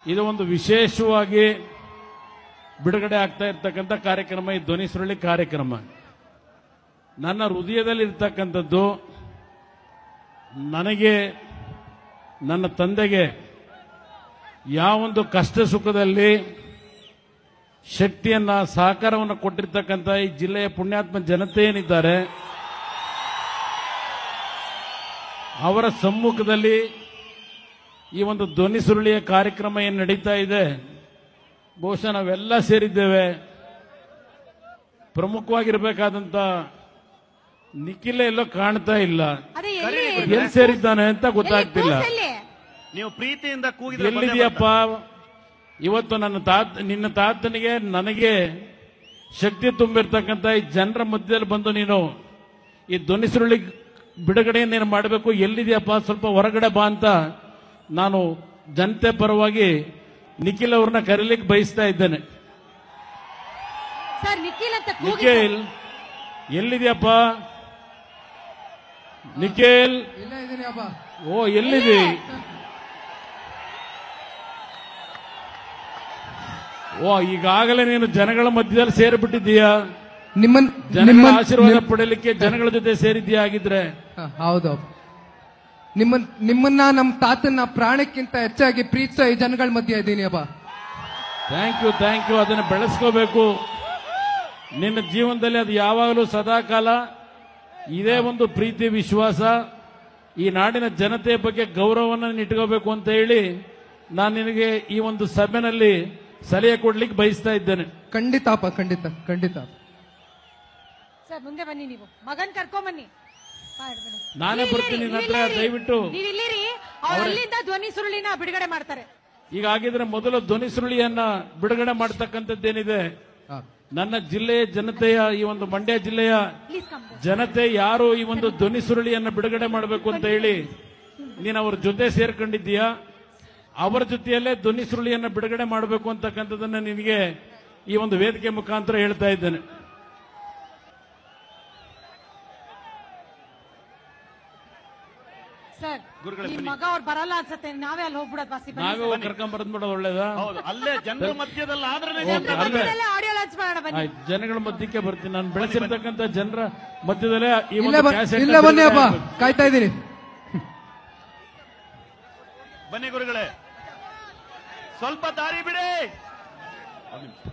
ಇದು ಒಂದು ವಿಶೇಷವಾಗಿ ಬಿಡುಗಡೆ ಆಗ್ತಾ ಇರ್ತಕ್ಕಂಥ ಕಾರ್ಯಕ್ರಮ ಈ ಧ್ವನಿ ಸುರುಳಿ ಕಾರ್ಯಕ್ರಮ ನನ್ನ ಹೃದಯದಲ್ಲಿ ಇರ್ತಕ್ಕಂಥದ್ದು ನನಗೆ ನನ್ನ ತಂದೆಗೆ ಯಾವೊಂದು ಕಷ್ಟ ಸುಖದಲ್ಲಿ ಶಕ್ತಿಯನ್ನ ಸಹಕಾರವನ್ನು ಕೊಟ್ಟಿರ್ತಕ್ಕಂಥ ಈ ಜಿಲ್ಲೆಯ ಪುಣ್ಯಾತ್ಮ ಜನತೆ ಏನಿದ್ದಾರೆ ಅವರ ಸಮ್ಮುಖದಲ್ಲಿ ಈ ಒಂದು ಧ್ವನಿ ಸುರುಳಿಯ ಕಾರ್ಯಕ್ರಮ ಏನು ನಡೀತಾ ಇದೆ ಬಹುಶಃ ನಾವೆಲ್ಲ ಸೇರಿದ್ದೇವೆ ಪ್ರಮುಖವಾಗಿರಬೇಕಾದಂತ ನಿಖಿಲ ಎಲ್ಲೋ ಕಾಣ್ತಾ ಇಲ್ಲ ಅದೇ ಎಲ್ಲಿ ಎಲ್ಲಿ ಸೇರಿದ್ದಾನೆ ಅಂತ ಗೊತ್ತಾಗ್ತಿಲ್ಲ ಎಲ್ಲಿ? ಎಲ್ಲಿ? ನೀವು ಪ್ರೀತಿಯಿಂದ ಕೂಗಿದ್ರೆ ಬಂದೇ ಎಲ್ಲಿದೆಯಪ್ಪ ಇವತ್ತು ನನ್ನ ತಾತ ನಿನ್ನ ತಾತನಿಗೆ ನನಗೆ ಶಕ್ತಿ ತುಂಬಿರ್ತಕ್ಕಂಥ ಈ ಜನರ ಮಧ್ಯದಲ್ಲಿ ಬಂದು ನೀನು ಈ ಧ್ವನಿ ಸುರುಳಿ ಬಿಡುಗಡೆಯನ್ನು ನೀನು ಮಾಡಬೇಕು ಎಲ್ಲಿದೆಯಪ್ಪ ಸ್ವಲ್ಪ ಹೊರಗಡೆ ಬಾ ಅಂತ ನಾನು ಜನತೆ ಪರವಾಗಿ ನಿಖಿಲ್ ಅವ್ರನ್ನ ಕರೀಲಿಕ್ಕೆ ಬಯಸ್ತಾ ಇದ್ದೇನೆ ಸರ್ ನಿಖಿಲ್ ಅಂತ ಕೂಗಿ ನಿಖಿಲ್ ಎಲ್ಲಿದೆಯಪ್ಪ ನಿಖಿಲ್ ಇಲ್ಲೇ ಇದೀನಿ ಅಪ್ಪ ಓ ಎಲ್ಲಿದೆ ಓ ಈಗಾಗಲೇ ನೀನು ಜನಗಳ ಮಧ್ಯದಲ್ಲಿ ಸೇರಿಬಿಟ್ಟಿದ್ದೀಯಾ ನಿಮ್ಮನ್ ಜನಗಳ ನಿಮ್ಮನ್- ಆಶೀರ್ವಾದ ನಿಮ್- ಪಡೆಯಲಿಕ್ಕೆ ಜನಗಳ ಜೊತೆ ಸೇರಿದ್ದೀಯಾ ಆಗಿದ್ರೆ ಹ, ಹೌದು ಅಪ್ಪ. ನಿಮ್ಮನ್ ನಿಮ್ಮನ್ನ ನಮ್ ತಾತನ್ನ ಪ್ರಾಣಕ್ಕಿಂತ ಹೆಚ್ಚಾಗಿ ಪ್ರೀತಿಸೋ ಈ ಜನಗಳ ಮಧ್ಯೆ ಇದ್ದೀನಿ ಅಪ್ಪ ಥ್ಯಾಂಕ್ ಯು ಥ್ಯಾಂಕ್ ಯು ಅದನ್ನು ಬೆಳೆಸ್ಕೋಬೇಕು ನಿನ್ನ ಜೀವನದಲ್ಲಿ ಅದು ಯಾವಾಗಲೂ ಸದಾಕಾಲ ಇದೇ ಒಂದು ಪ್ರೀತಿ ವಿಶ್ವಾಸ ಈ ನಾಡಿನ ಜನತೆಯ ಬಗ್ಗೆ ಗೌರವವನ್ನು ಇಟ್ಕೋಬೇಕು ಅಂತ ಹೇಳಿ ನಾನು ನಿನಗೆ ಈ ಒಂದು ಸಭೆನಲ್ಲಿ ಸಲಹೆ ಕೊಡ್ಲಿಕ್ಕೆ ಬಯಸ್ತಾ ಇದ್ದೇನೆ ಖಂಡಿತ ಅಪ್ಪ ಖಂಡಿತ ಖಂಡಿತ ಸರ್ ಮುಂದೆ ಬನ್ನಿ ನೀವು ಮಗನ್ ಕರ್ಕೊಂಡ್ ಬನ್ನಿ ಬಾ, ಇಡ್ ಬನ್ನಿ. ನಾನೇ ನೀವ್ ಬರ್ತೀನಿ ಇಲ್ಲಿರಿ, ನಿನ್ನ ನೀವ್ ಹತ್ರ ಇಲ್ಲಿರಿ. ದಯವಿಟ್ಟು ನೀವ್ ಇಲ್ಲಿರಿ ಅವ್ರು ಅಲ್ಲಿಂದ ಧ್ವನಿ ಸುರುಳಿನ ಬಿಡುಗಡೆ ಮಾಡ್ತಾರೆ ಈಗ ಆಗಿದ್ರೆ ಮೊದಲು ಧ್ವನಿ ಸುರುಳಿಯನ್ನ ಬಿಡುಗಡೆ ಮಾಡತಕ್ಕಂಥದ್ದೇನಿದೆ ಹ. ನನ್ನ ಜಿಲ್ಲೆಯ ಜನತೆಯ ಈ ಒಂದು ಮಂಡ್ಯ ಜಿಲ್ಲೆಯ ಪ್ಲೀಸ್ ಕಮ್ ಜನತೆ ಯಾರು ಈ ಒಂದು ಧ್ವನಿ ಸುರುಳಿಯನ್ನ ಬಿಡುಗಡೆ ಮಾಡಬೇಕು ಅಂತ ಹೇಳಿ ನೀನು ಅವ್ರ ಜೊತೆ ಸೇರ್ಕೊಂಡಿದ್ದೀಯಾ ಅವರ ಜೊತೆಯಲ್ಲೇ ಧ್ವನಿ ಸುರುಳಿಯನ್ನ ಬಿಡುಗಡೆ ಮಾಡಬೇಕು ಅಂತಕ್ಕಂಥದ್ದನ್ನ ನಿನಗೆ ಈ ಒಂದು ವೇದಿಕೆ ಮುಖಾಂತರ ಹೇಳ್ತಾ ಇದ್ದೇನೆ ಸರ್ ಗುರುಗಳೇ ನಿಮ್ ಮಗ ಅವ್ರು ಬರಲ್ಲ ಅನ್ಸತ್ತೆ ನಾವೇ ಅಲ್ಲಿ ಹೋಗ್ಬಿಡೋದು ಬಾಸಿ ಬನ್ನಿ ನಾವೇ ಹೋಗಿ ಕರ್ಕೊಂಡ್ ಬರೋದು ಒಳ್ಳೇದಾ ಹೌದು ಅಲ್ಲೇ ಜನರ ಮಧ್ಯದಲ್ಲಿ ಆದ್ರೆ ಓಕೆ, ಅಲ್ಲೇ ಆಡಿಯೋ ಲಾಂಚ್ ಮಾಡೋಣ ಬನ್ನಿ ಆಯ್ತು ಜನಗಳ ಮಧ್ಯಕ್ಕೆ ಬರ್ತೀನಿ ನಾನು ಬೆಳೆಸಿರ್ತಕ್ಕಂಥ ಜನರ ಮಧ್ಯದಲ್ಲೇ ಈ ಇಲ್ಲೇ ಒಂದು ಬ- ಕ್ಯಾಸೆಟ್ ಇಲ್ಲೇ ಬನ್ನಿ ಅಪ್ಪ ಬಿಡುಗಡೆ ಆಗ್ಬೇಕು. ಕಾಯ್ತಾ ಇದ್ದೀನಿ ಬನ್ನಿ ಗುರುಗಳೇ ಸ್ವಲ್ಪ ದಾರಿ ಬಿಡಿ